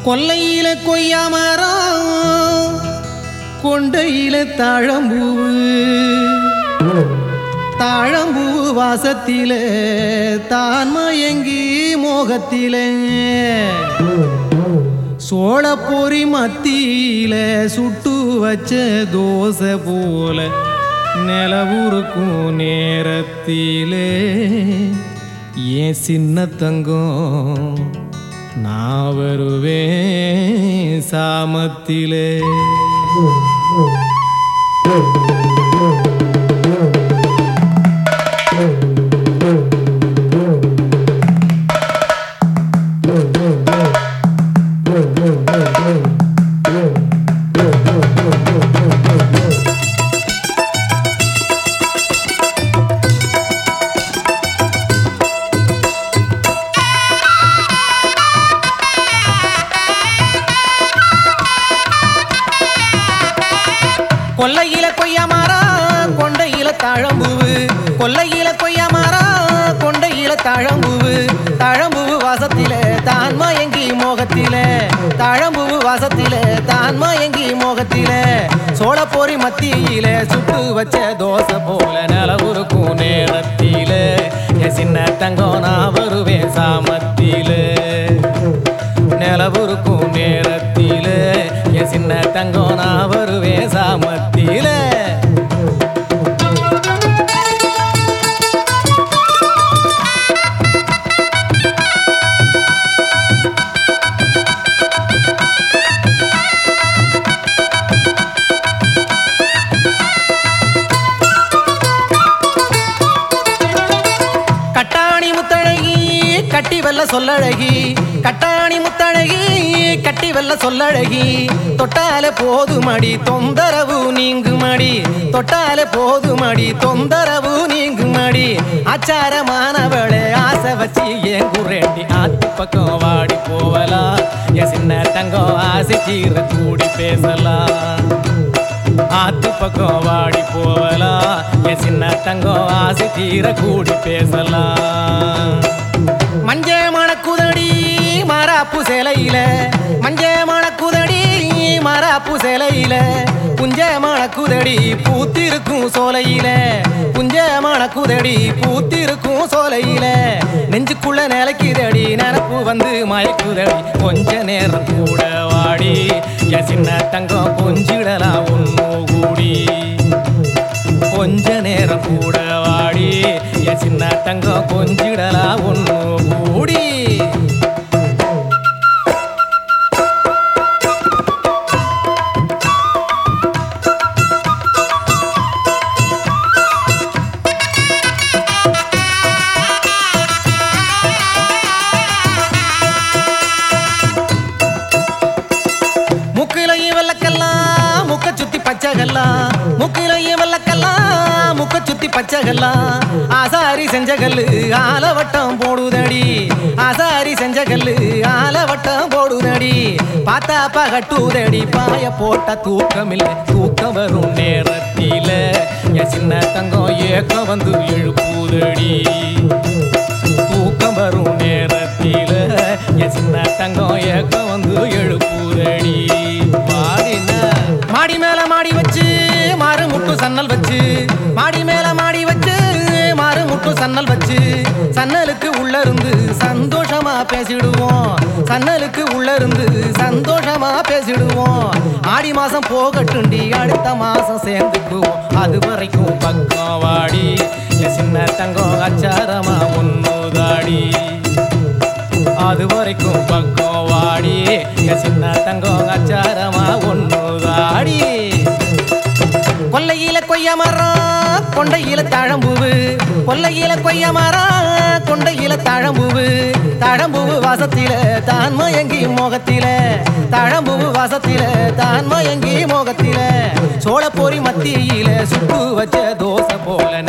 கொல்லையில கொய்யாமரம் கொண்டையில தாழம்பூவு தாழம்பூவு வாசத்தில தான் மயங்கி மோகத்திலே சோளப்பொறி மத்தியில சுட்டு வச்ச தோசை போல நிலவுருக்கும் நேரத்திலே ஏன் சின்ன தங்கம் நான் வருவேன் சாமத்திலே கொல்லையில கொய்யா மரம் கொண்டையில தாழம்பூவு கொல்லையில கொய்யா மரம் கொண்டையில தாழம்பூவு தாழம்பூவு வாசத்தில தான் மயங்கி மோகத்தில தாழம்பூவு வாசத்தில தான் மயங்கி மோகத்தில சோளப்பொறி மத்தியில சுட்டு வச்ச தோசை போல நிலவுருக்கும் நேரத்தில என் சின்ன தங்கம் நான் வருவேன் சாமத்தில நிலவுருக்கும் நேரத்தில என் சின்ன தங்கம் நான் வருவேன் சாமத்தில கட்டாணி முத்தழகி கட்டி வெல்ல சொல்லழகி கட்டாணி முத்தழகி கட்டி வெல்ல சொல்லழகி தொட்டாலே போதுமடி தொந்தரவு நீங்குமடி தொட்டாலே போதுமடி தொந்தரவு நீங்குமடி ஆச்சாரமானவளே ஆசை வச்சு ஏன் குரேண்டி ஆத்து பக்கம் வாடி போவலாம் என் சின்ன தங்கம் ஆசை தீர கூடி பேசலாம் ஆத்து பக்கம் வாடி போவலாம் என் சின்ன தங்கம் ஆசை தீர கூடி பேசலாம் மஞ்ச மணக்குதடி மாறாப்பு சேலையில மஞ்ச மணக்குதடி மாறாப்பு சேலையில புஞ்ச மணக்குதடி பூத்திருக்கும் சோலையில புஞ்ச மணக்குதடி பூத்திருக்கும் சோலையில நெஞ்சுக்குள்ள நிலைக்குதடி நினப்பு வந்து மயக்குதடி கொஞ்ச நேரம் கூட வாடி என் சின்ன தங்கம் கொஞ்சிடலாம் ஒன்னு கூடி கொஞ்ச நேரம் கூட வாடி என் சின்ன தங்கம் கொஞ்சிடலாம் ஒன்னு கூடி முக்கிலையும் வெள்ளக்கெல்லாம் முக்க சுத்தி பச்சைகல்லாம் முக்கிலையும் வெள்ளக்கெல்லாம் முக்க சுத்தி பச்சைகல்லாம் ஆசாரி செஞ்ச கல்லு ஆலவட்டம் போடுதடி ஆசாரி செஞ்ச கல்லு ஆலவட்டம் போடுதடி பார்த்தா பகட்டுதடி பாய போட்ட தூக்கமில்லை தூக்கம் வரும் நேரத்தில என் சின்ன தங்கம் ஏக்கம் வந்து எழுப்புதடி தூக்கம் வரும் நேரத்தில என் சின்ன தங்கம் ஏக்கம் வந்து எழுப்புதடி மாடின மாடி மேல மாடி வச்சு மாறு முட்டு சன்னல் வச்சு மாடி மேல மாடி வச்சு மாறு முட்டு சன்னல் வச்சு சன்னலுக்கு உள்ள இருந்து சந்தோஷமா பேசிடுவோம் சன்னலுக்கு உள்ள இருந்து சந்தோஷமா பேசிடுவோம் ஆடி மாசம் போகட்டுண்டி அடுத்த மாசம் சேர்ந்துக்குவோம் அது வரைக்கும் பக்கம் வாடி என் சின்ன தங்கம் அச்சாரமா ஒன்னுதாடி அது வரைக்கும் பக்கம் வாடி என் சின்ன தங்கம் அச்சாரமா ஒன்னுதாடி கொல்லையில கொய்ய மரம் கொண்டையில தாழம்பூவு கொல்லையில கொய்ய மரம் கொண்டையில தாழம்பூவு தாழம்பூவு வாசத்தில தான் மயங்கி மோகத்தில தாழம்பூவு வாசத்தில தான் மயங்கி மோகத்தில சோளப்பொறி மத்தியில சுட்டு வச்ச தோசை போல